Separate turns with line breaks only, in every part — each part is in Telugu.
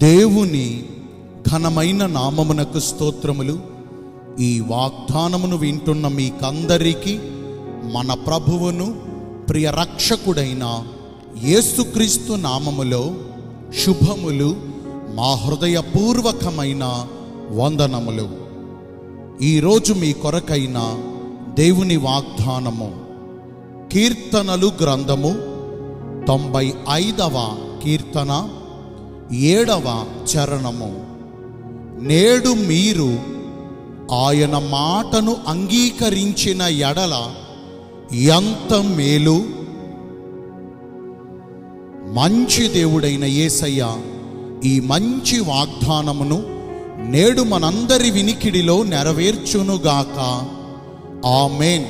దేవుని ఘనమైన నామమునకు స్తోత్రములు ఈ వాగ్దానమును వింటున్న మీకందరికీ మన ప్రభువును ప్రియ రక్షకుడైన యేసుక్రీస్తు నామములో శుభములు మా హృదయపూర్వకమైన వందనములు ఈరోజు మీ కొరకైన దేవుని వాగ్దానము కీర్తనలు గ్రంథము తొంభై ఐదవ కీర్తన ఏడవ చరణము నేడు మీరు ఆయన మాటను అంగీకరించిన ఎడల ఎంత మేలు మంచి దేవుడైన యేసయ్య ఈ మంచి వాగ్దానమును నేడు మనందరి వినికిడిలో నెరవేర్చునుగాక ఆమెన్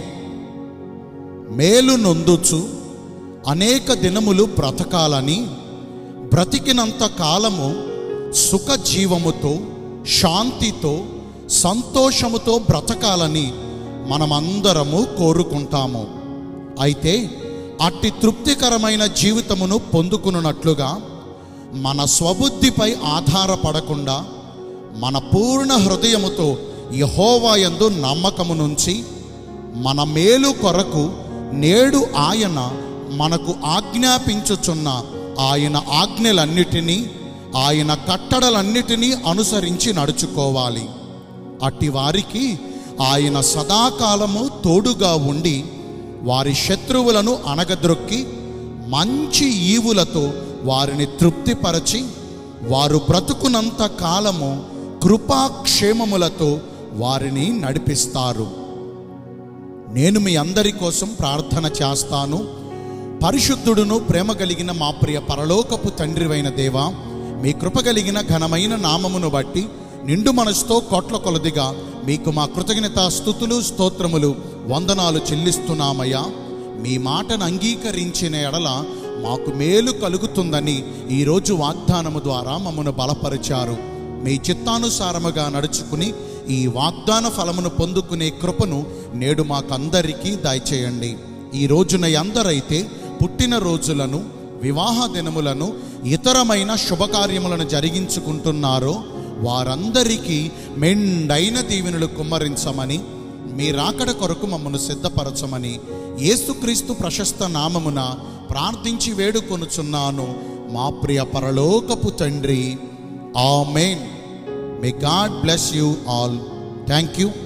మేలు నొందుచు అనేక దినములు బ్రతకాలని బ్రతికినంత కాలము సుఖ జీవముతో శాంతితో సంతోషముతో బ్రతకాలని మనమందరము కోరుకుంటాము అయితే అట్టి తృప్తికరమైన జీవితమును పొందుకున్నట్లుగా మన స్వబుద్ధిపై ఆధారపడకుండా మన పూర్ణ హృదయముతో యహోవాయందు నమ్మకము నుంచి మన మేలు కొరకు నేడు ఆయన మనకు ఆజ్ఞాపించుచున్న ఆయన ఆజ్ఞలన్నిటినీ ఆయన కట్టడలన్నిటినీ అనుసరించి నడుచుకోవాలి అట్టి వారికి ఆయన సదాకాలము తోడుగా ఉండి వారి శత్రువులను అణగద్రొక్కి మంచి ఈవులతో వారిని తృప్తిపరచి వారు బ్రతుకునంత కాలము కృపాక్షేమములతో వారిని నడిపిస్తారు నేను మీ అందరి కోసం ప్రార్థన చేస్తాను పరిశుద్ధుడును ప్రేమ కలిగిన మా ప్రియ పరలోకపు తండ్రివైన దేవా మీ కృప కలిగిన ఘనమైన నామమును బట్టి నిండు మనసుతో కోట్ల కొలదిగా మీకు మా కృతజ్ఞత స్థుతులు స్తోత్రములు వందనాలు చెల్లిస్తున్నామయ్యా మీ మాటను అంగీకరించిన ఎడల మాకు మేలు కలుగుతుందని ఈరోజు వాగ్దానము ద్వారా మమ్మను బలపరిచారు మీ చిత్తానుసారముగా నడుచుకుని ఈ వాగ్దాన ఫలమును పొందుకునే కృపను నేడు మాకందరికీ దయచేయండి ఈ రోజున ఎందరైతే పుట్టిన రోజులను వివాహ దినములను ఇతరమైన శుభకార్యములను జరిగించుకుంటున్నారో వారందరికీ మెండైన దీవెనలు కుమ్మరించమని మీ రాకడ కొరకు మమ్మను సిద్ధపరచమని యేసుక్రీస్తు ప్రశస్త నామమున ప్రార్థించి వేడుకొనుచున్నాను మా ప్రియ పరలోకపు తండ్రి amen may God bless you all thank you